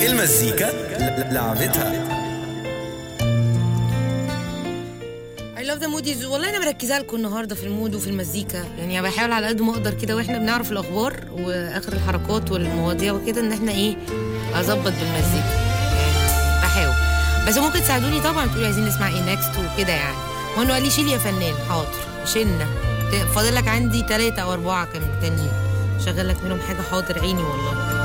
المزيكا ل- لعبتها I love the moodies والله انا مركزه لكم النهارده في المود وفي المزيكا يعني بحاول على قد ما اقدر كده واحنا بنعرف الاخبار واخر الحركات والمواضيع وكده ان احنا ايه اظبط بالمزيكا يعني بحاول بس ممكن تساعدوني طبعا تقولوا عايزين نسمع ايه نكست وكده يعني وانه قال لي شيل يا فنان حاضر شلنا فاضل لك عندي ثلاثة او اربعة كمان تانيين شغل لك منهم حاجة حاضر عيني والله